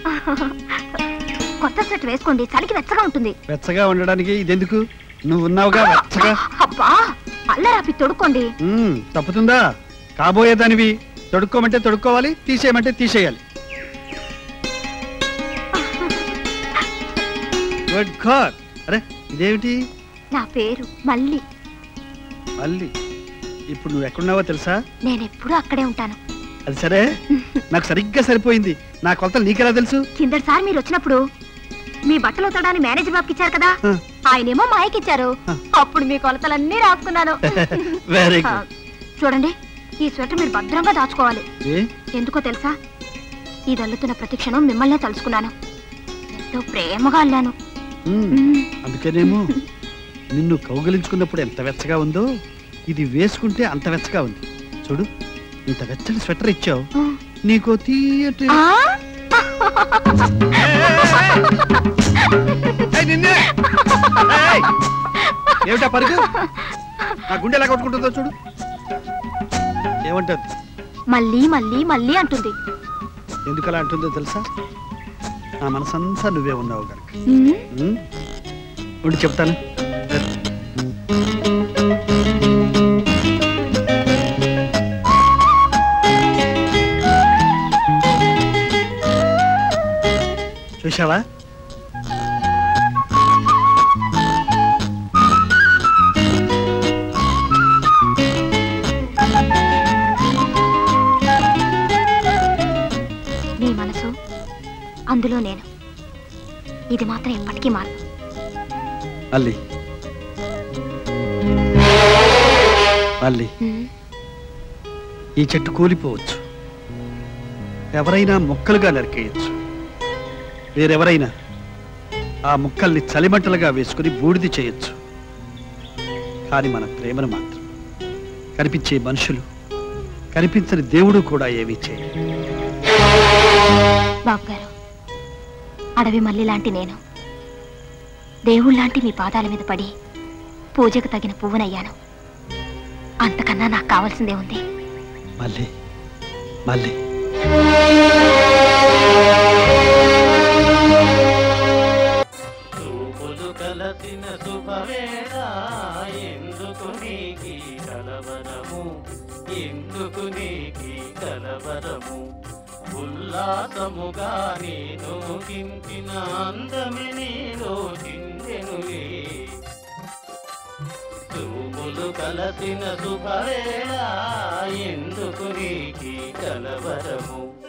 కొత్త సెట్ వేసుకోండి చలికి వెచ్చగా ఉంటుంది వెచ్చగా ఉండడానికి ఇదెందుకు నువ్వు ఉన్నావుగా వెచ్చగా అబ్బా అల్లరాపి తొడుక్కోండి ఉమ్, తప్పుతుందా కాబోయేదానివి తొడుక్కోమంటే తొడుక్కోవాలి తీసేయమంటే తీసేయాలి గుడ్ గాడ్ అరే ఇదేమిటి నా పేరు మళ్ళీ మళ్ళీ ఇప్పుడు నువ్వు ఎక్కడున్నావో తెలుసా నేను ఎప్పుడూ అక్కడే ఉంటాను అది సరే నాకు సరిగ్గా సరిపోయింది నా కొలతలు నీకెలా తెలుసు కిందటిసారి మీరు వచ్చినప్పుడు మీ బట్టలు ఉతకడానికి మేనేజర్ బాబుకి ఇచ్చారు కదా ఆ. ఆయనేమో మాయకి ఇచ్చారు ఆ. అప్పుడు మీ కొలతలన్నీ రాసుకున్నాను వెరీ ఆ, గుడ్ చూడండి ఈ స్వెటర్ మీరు భద్రంగా దాచుకోవాలి ఏ ఎందుకో తెలుసా ఇది అల్లుతున్న ప్రతి క్షణం మిమ్మల్నే తలుచుకున్నాను ఎంతో ప్రేమగా అల్లాను ఉమ్, మ్మ్. అందుకనేమో నిన్ను కౌగలించుకున్నప్పుడు ఎంత వెచ్చగా ఉందో ఇది వేసుకుంటే అంత వెచ్చగా ఉంది చూడు ఇంత వెచ్చని స్వెటర్ ఇచ్చావు ఆ. నీకో తీయటి ఆ? ఏయ్, నిన్నే! ఏయ్! ఏమిటా పరుగు నా గుండె ఎలా కొట్టుకుంటుందో చూడు ఏమంటుంది మళ్ళీ మళ్ళీ మళ్ళీ అంటుంది ఎందుకు అలా అంటుందో తెలుసా నా మనసంతా నువ్వే ఉన్నావు కనుక మ్మ్. ఉమ్? ఉండి చెప్తాను చూశావా నీ మనసు అందులో నేను ఇది మాత్రం ఎప్పటికీ మారదు మళ్ళీ మళ్ళీ మ్మ్. ఈ చెట్టు కూలిపోవచ్చు ఎవరైనా మొక్కలుగా నరికేయచ్చు వేరెవరైనా ఆ ముక్కల్ని చలిమంటలుగా వేసుకుని బూడిది చేయొచ్చు కానీ మన ప్రేమను మాత్రం కనిపించే మనుషులు కనిపించని దేవుడు కూడా ఏమీ చేయరు బాబు గారు అడవి మల్లి లాంటి నేను దేవుళ్ళలాంటి మీ పాదాల మీద పడి పూజకు తగిన పువ్వునయ్యాను అంతకన్నా నాకు కావాల్సిందే ఉంది మళ్ళీ మళ్ళీ చూపులు కలసిన శుభవేళ ఎందుకు నీకి కలవరము ఎందుకు నీకి కలవరము ఉల్లాసముగా నేను కించిన అందమి నీలో చిందెనులే చూపులు కలసిన శుభవేళ ఎందుకు నీకి కలవరము